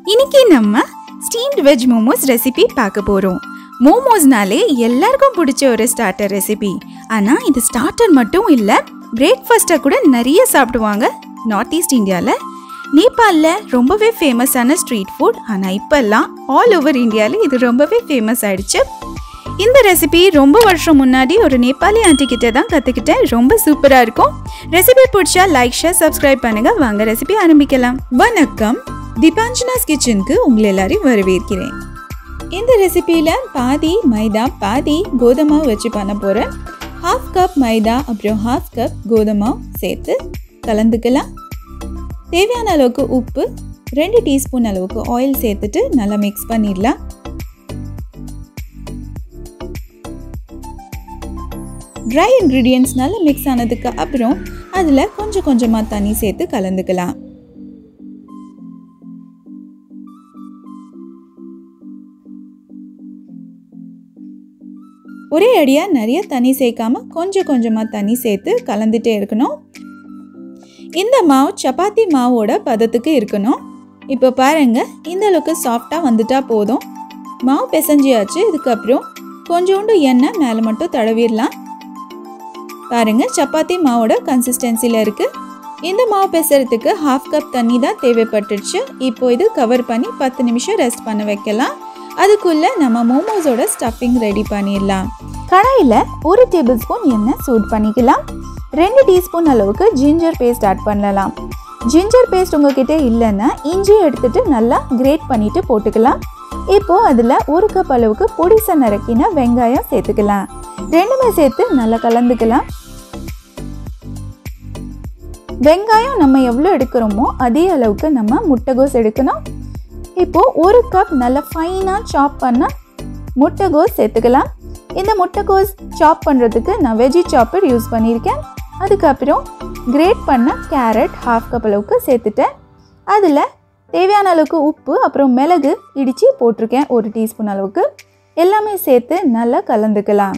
இன்னைக்கு நம்ம steamed veg momos recipe பார்க்க போகிறோம் மோமோஸ்னாலே எல்லாருக்கும் பிடிச்ச ஒரு ஸ்டார்டர் ரெசிபி ஆனால் இது ஸ்டார்டர் மட்டும் இல்லை பிரேக்ஃபாஸ்ட்டாக கூட நிறைய சாப்பிடுவாங்க நார்த் ஈஸ்ட் இந்தியாவில் நேபாளில் ரொம்பவே ஃபேமஸான ஸ்ட்ரீட் ஃபுட் ஆனால் இப்போல்லாம் ஆல் ஓவர் இந்தியாவில் இது ரொம்பவே ஃபேமஸ் ஆயிடுச்சு இந்த ரெசிபி ரொம்ப வருஷம் முன்னாடி ஒரு நேபாளி ஆண்டி கிட்ட தான் கற்றுக்கிட்டேன் ரொம்ப சூப்பராக இருக்கும் ரெசிபி பிடிச்சா லைக் ஷேர் சப்ஸ்கிரைப் பண்ணுங்க வாங்க ரெசிபி ஆரம்பிக்கலாம் வணக்கம் தீபாஞ்சனாஸ் கிச்சனுக்கு உங்களை எல்லாரையும் வரவேற்கிறேன் இந்த ரெசிபியில் பாதி மைதா பாதி கோதுமை வச்சு பண்ண போகிறேன் ஹாஃப் கப் மைதா அப்புறம் ஹாஃப் கப் கோதுமை சேர்த்து கலந்துக்கலாம் தேவையான அளவுக்கு உப்பு ரெண்டு டீஸ்பூன் அளவுக்கு ஆயில் சேர்த்துட்டு நல்லா மிக்ஸ் பண்ணிடலாம் ட்ரை இன்க்ரீடியன்ட்ஸ் நல்லா மிக்ஸ் ஆனதுக்கு அப்புறம் அதில் கொஞ்சம் கொஞ்சமாக தண்ணி சேர்த்து கலந்துக்கலாம் ஒரே அடியாக நிறைய தண்ணி சேர்க்காம கொஞ்சம் கொஞ்சமாக தண்ணி சேர்த்து கலந்துட்டே இருக்கணும் இந்த மாவு சப்பாத்தி மாவோட பதத்துக்கு இருக்கணும் இப்போ பாருங்க இந்த அளவுக்கு சாஃப்டாக வந்துட்டா போதும் மாவு பிசைஞ்சியாச்சு இதுக்கப்புறம் கொஞ்சோண்டு எண்ணெய் மேலே மட்டும் தடவிடலாம் பாருங்க சப்பாத்தி மாவோட கன்சிஸ்டன்சியில் இருக்குது இந்த மாவு பெசறதுக்கு ஹாஃப் கப் தண்ணி தான் தேவைப்பட்டுருச்சு இப்போ இது கவர் பண்ணி பத்து நிமிஷம் ரெஸ்ட் பண்ண வைக்கலாம் அதுக்குள்ளே நம்ம மோமோஸோட ஸ்டஃபிங் ரெடி பண்ணிடலாம் கடாயில் ஒரு டேபிள் ஸ்பூன் எண்ணெய் சூட் பண்ணிக்கலாம் ரெண்டு டீஸ்பூன் அளவுக்கு ஜிஞ்சர் பேஸ்ட் ஆட் பண்ணலாம் ஜிஞ்சர் பேஸ்ட் உங்ககிட்ட இல்லைன்னா இஞ்சி எடுத்துட்டு நல்லா கிரேட் பண்ணிட்டு போட்டுக்கலாம் இப்போ அதில் ஒரு கப் அளவுக்கு பொடிசை நறுக்கின வெங்காயம் சேர்த்துக்கலாம் ரெண்டுமே சேர்த்து நல்லா கலந்துக்கலாம் வெங்காயம் நம்ம எவ்வளோ எடுக்கிறோமோ அதே அளவுக்கு நம்ம முட்டைகோஸ் எடுக்கணும் இப்போ ஒரு கப் நல்ல ஃபைனாக சாப் பண்ண முட்டைகோஸ் சேர்த்துக்கலாம் இந்த முட்டைகோஸ் சாப் பண்ணுறதுக்கு நான் வெஜி சாப்பர் யூஸ் பண்ணியிருக்கேன் அதுக்கப்புறம் கிரேட் பண்ண கேரட் ஹாஃப் கப் அளவுக்கு சேர்த்துட்டேன் அதில் தேவையான அளவுக்கு உப்பு அப்புறம் மிளகு இடித்து போட்டிருக்கேன் ஒரு டீஸ்பூன் அளவுக்கு எல்லாமே சேர்த்து நல்லா கலந்துக்கலாம்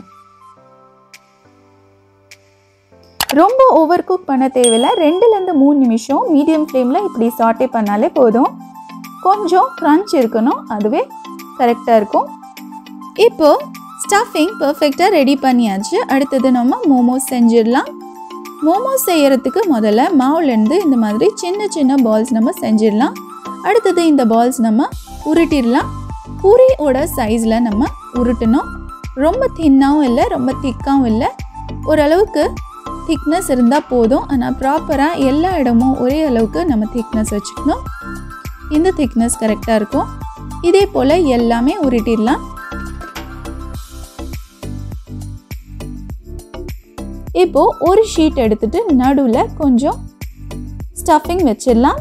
ரொம்ப ஓவர் குக் பண்ண தேவையில்ல ரெண்டுலேருந்து மூணு நிமிஷம் மீடியம் ஃப்ளேமில் இப்படி சாட்டே பண்ணாலே போதும் கொஞ்சம் க்ரன்ச் இருக்கணும் அதுவே கரெக்டாக இருக்கும் இப்போ ஸ்டஃபிங் பர்ஃபெக்டாக ரெடி பண்ணியாச்சு அடுத்தது நம்ம மோமோஸ் செஞ்சிடலாம் மோமோஸ் செய்யறதுக்கு முதல்ல மாவுலேருந்து இந்த மாதிரி சின்ன சின்ன பால்ஸ் நம்ம செஞ்சிடலாம் அடுத்தது இந்த பால்ஸ் நம்ம உருட்டிடலாம் பூரியோட சைஸில் நம்ம உருட்டணும் ரொம்ப தின்னாகவும் இல்லை ரொம்ப திக்காகவும் இல்லை ஓரளவுக்கு திக்னஸ் இருந்தால் போதும் ஆனால் ப்ராப்பராக எல்லா இடமும் ஒரே அளவுக்கு நம்ம திக்னஸ் வச்சுக்கணும் இந்த திக்னஸ் கரெக்டாக இருக்கும் இதே போல் எல்லாமே உருட்டிடலாம் இப்போ ஒரு ஷீட் எடுத்துட்டு நடுவில் கொஞ்சம் ஸ்டஃபிங் வச்சிடலாம்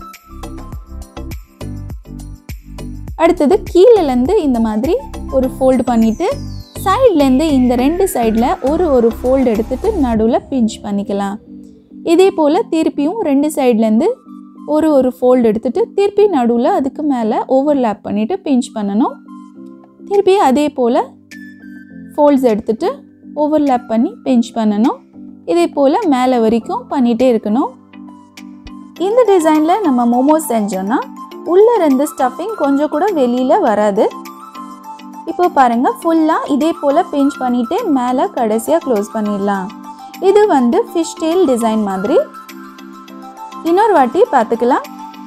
அடுத்தது கீழேருந்து இந்த மாதிரி ஒரு ஃபோல்டு பண்ணிவிட்டு சைட்லேருந்து இந்த ரெண்டு சைடில் ஒரு ஒரு ஃபோல்டு எடுத்துட்டு நடுவில் பிஞ்ச் பண்ணிக்கலாம் இதே போல் திருப்பியும் ரெண்டு சைட்லேருந்து ஒரு ஒரு ஃபோல்டு எடுத்துட்டு திருப்பி நடுவில் அதுக்கு மேலே ஓவர்லேப் பண்ணிவிட்டு பிஞ்ச் பண்ணணும் திருப்பி அதே போல் ஃபோல்ட்ஸ் எடுத்துட்டு ஓவர்லேப் பண்ணி பிஞ்ச் பண்ணணும் இதே போல் மேலே வரைக்கும் பண்ணிகிட்டே இருக்கணும் இந்த டிசைனில் நம்ம மோமோஸ் செஞ்சோன்னா உள்ளே இருந்து ஸ்டஃபிங் கொஞ்சம் கூட வெளியில் வராது இப்போ பாருங்கள் ஃபுல்லாக இதே போல் பிஞ்ச் பண்ணிவிட்டு மேலே கடைசியாக க்ளோஸ் பண்ணிடலாம் இது வந்து ஃபிஷ் டெயில் டிசைன் மாதிரி இன்னொரு வாட்டி பார்த்துக்கலாம்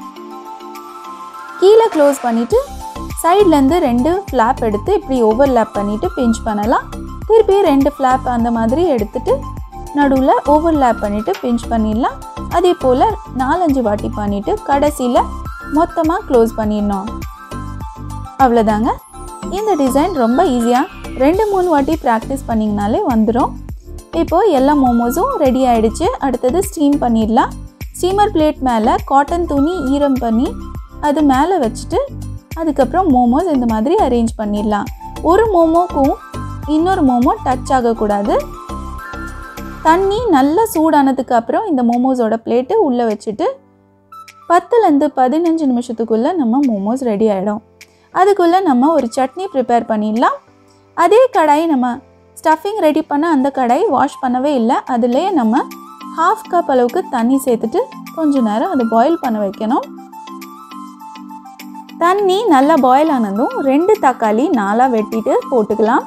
கீழே க்ளோஸ் பண்ணிவிட்டு சைட்லேருந்து ரெண்டு ஃப்ளாப் எடுத்து இப்படி ஓவர்லேப் பண்ணிவிட்டு பிஞ்ச் பண்ணலாம் திருப்பி ரெண்டு ஃப்ளாப் அந்த மாதிரி எடுத்துட்டு நடுவில் ஓவர்லேப் பண்ணிவிட்டு பிஞ்ச் பண்ணிடலாம் அதே போல் நாலஞ்சு வாட்டி பண்ணிவிட்டு கடைசியில் மொத்தமாக க்ளோஸ் பண்ணிடணும் அவ்வளோதாங்க இந்த டிசைன் ரொம்ப ஈஸியாக ரெண்டு மூணு வாட்டி ப்ராக்டிஸ் பண்ணிங்கனாலே வந்துடும் இப்போது எல்லா மோமோஸும் ரெடி ஆகிடுச்சு அடுத்தது ஸ்டீம் பண்ணிடலாம் ஸ்டீமர் பிளேட் மேலே காட்டன் துணி ஈரம் பண்ணி அது மேலே வச்சுட்டு அதுக்கப்புறம் மோமோஸ் இந்த மாதிரி அரேஞ்ச் பண்ணிடலாம் ஒரு மோமோக்கும் இன்னொரு மோமோ டச் ஆகக்கூடாது தண்ணி நல்லா சூடானதுக்கு அப்புறம் இந்த மோமோஸோட பிளேட்டு உள்ளே வச்சுட்டு பத்துலேருந்து பதினஞ்சு நிமிஷத்துக்குள்ளே நம்ம மோமோஸ் ரெடி ஆகிடும் அதுக்குள்ளே நம்ம ஒரு சட்னி ப்ரிப்பேர் பண்ணிடலாம் அதே கடாய் நம்ம ஸ்டஃபிங் ரெடி பண்ண அந்த கடாய் வாஷ் பண்ணவே இல்லை அதுலேயே நம்ம ஹாஃப் கப் அளவுக்கு தண்ணி சேர்த்துட்டு கொஞ்ச நேரம் அதை பாயில் பண்ண வைக்கணும் தண்ணி நல்லா பாயில் ஆனதும் ரெண்டு தக்காளி நாலாக வெட்டிட்டு போட்டுக்கலாம்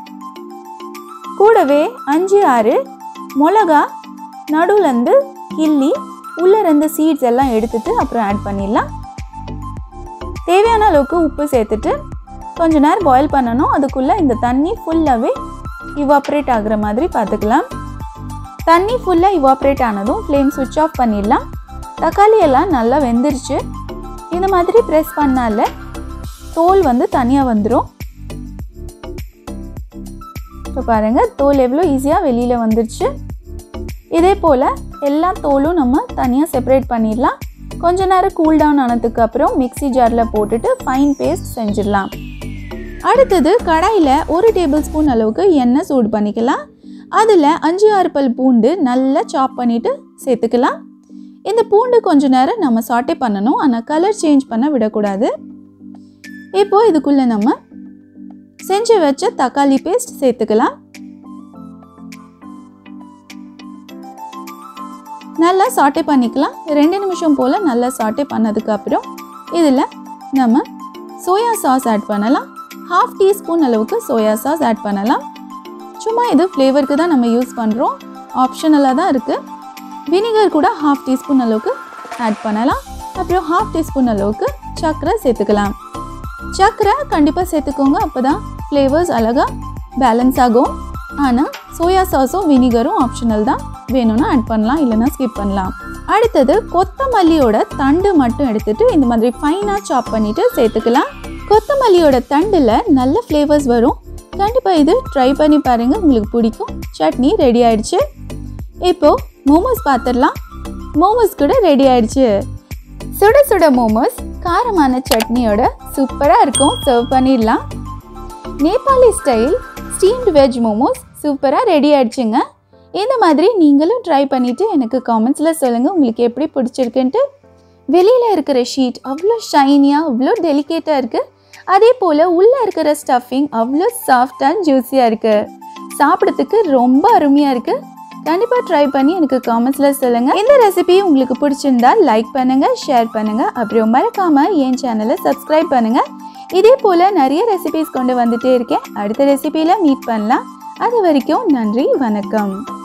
கூடவே அஞ்சு ஆறு மிளகா நடுவுலேருந்து கிள்ளி உள்ளே ரெண்டு சீட்ஸ் எல்லாம் எடுத்துட்டு அப்புறம் ஆட் பண்ணிடலாம் தேவையான அளவுக்கு உப்பு சேர்த்துட்டு கொஞ்ச நேரம் பாயில் பண்ணணும் அதுக்குள்ளே இந்த தண்ணி ஃபுல்லாகவே இவாப்ரேட் ஆகுற மாதிரி பார்த்துக்கலாம் தண்ணி ஃபுல்லாக இவாப்ரேட் ஆனதும் ஃப்ளேம் சுவிட்ச் ஆஃப் பண்ணிடலாம் தக்காளி எல்லாம் நல்லா வெந்துருச்சு இந்த மாதிரி ப்ரெஸ் பண்ணால தோல் வந்து தனியாக வந்துடும் இப்போ பாருங்கள் தோல் எவ்வளோ ஈஸியாக வெளியில் வந்துருச்சு இதே போல் எல்லா தோலும் நம்ம தனியாக செப்பரேட் பண்ணிடலாம் கொஞ்ச நேரம் கூல் டவுன் ஆனதுக்கு அப்புறம் மிக்ஸி ஜாரில் போட்டுட்டு ஃபைன் பேஸ்ட் செஞ்சிடலாம் அடுத்தது கடாயில் ஒரு டேபிள் ஸ்பூன் அளவுக்கு எண்ணெய் சூடு பண்ணிக்கலாம் அதில் அஞ்சு ஆறு பல் பூண்டு நல்லா சாப் பண்ணிவிட்டு சேர்த்துக்கலாம் இந்த பூண்டு கொஞ்ச நேரம் நம்ம சாட்டே பண்ணணும் ஆனால் கலர் சேஞ்ச் பண்ண விடக்கூடாது இப்போது இதுக்குள்ளே நம்ம செஞ்சு வச்ச தக்காளி பேஸ்ட் சேர்த்துக்கலாம் நல்லா சாட்டே பண்ணிக்கலாம் ரெண்டு நிமிஷம் போல் நல்லா சாட்டே பண்ணதுக்கப்புறம் இதில் நம்ம சோயா சாஸ் ஆட் பண்ணலாம் ஹாஃப் டீஸ்பூன் அளவுக்கு சோயா சாஸ் ஆட் பண்ணலாம் சும்மா இது ஃப்ளேவருக்கு தான் நம்ம யூஸ் பண்ணுறோம் ஆப்ஷனலாக தான் இருக்குது வினிகர் கூட ஹாஃப் டீஸ்பூன் அளவுக்கு ஆட் பண்ணலாம் அப்புறம் ஹாஃப் டீஸ்பூன் அளவுக்கு சர்க்கரை சேர்த்துக்கலாம் சர்க்கரை கண்டிப்பாக சேர்த்துக்கோங்க அப்போ தான் ஃப்ளேவர்ஸ் அழகாக பேலன்ஸ் ஆகும் ஆனால் சோயா சாஸும் வினிகரும் ஆப்ஷனல் தான் வேணும்னா ஆட் பண்ணலாம் இல்லைன்னா ஸ்கிப் பண்ணலாம் அடுத்தது கொத்தமல்லியோட தண்டு மட்டும் எடுத்துட்டு இந்த மாதிரி ஃபைனாக சாப் பண்ணிட்டு சேர்த்துக்கலாம் கொத்தமல்லியோட தண்டில் நல்ல ஃப்ளேவர்ஸ் வரும் கண்டிப்பாக இது ட்ரை பண்ணி பாருங்கள் உங்களுக்கு பிடிக்கும் சட்னி ரெடி ஆயிடுச்சு இப்போது மோமோஸ் பார்த்துடலாம் மோமோஸ் கூட ரெடி ஆயிடுச்சு சுட சுட மோமோஸ் காரமான சட்னியோட சூப்பராக இருக்கும் சர்வ் பண்ணிடலாம் Nepali style steamed veg momos சூப்பராக ரெடி ஆயிடுச்சுங்க இந்த மாதிரி நீங்களும் ட்ரை பண்ணிவிட்டு எனக்கு காமெண்ட்ஸில் சொல்லுங்கள் உங்களுக்கு எப்படி பிடிச்சிருக்குன்ட்டு வெளியில் இருக்கிற ஷீட் அவ்வளோ ஷைனியாக அவ்வளோ டெலிகேட்டாக இருக்குது அதே போல் உள்ளே இருக்கிற ஸ்டஃபிங் அவ்வளோ சாஃப்ட் அண்ட் ஜூஸியாக இருக்குது சாப்பிட்றதுக்கு ரொம்ப அருமையாக இருக்குது கண்டிப்பாக ட்ரை பண்ணி எனக்கு காமெண்ட்ஸில் சொல்லுங்கள் இந்த ரெசிபி உங்களுக்கு பிடிச்சிருந்தா லைக் பண்ணுங்கள் ஷேர் பண்ணுங்கள் அப்புறம் மறக்காமல் என் சேனலை சப்ஸ்கிரைப் பண்ணுங்கள் இதே போல் நிறைய ரெசிபிஸ் கொண்டு வந்துட்டே இருக்கேன் அடுத்த ரெசிபியில் மீட் பண்ணலாம் அது வரைக்கும் நன்றி வணக்கம்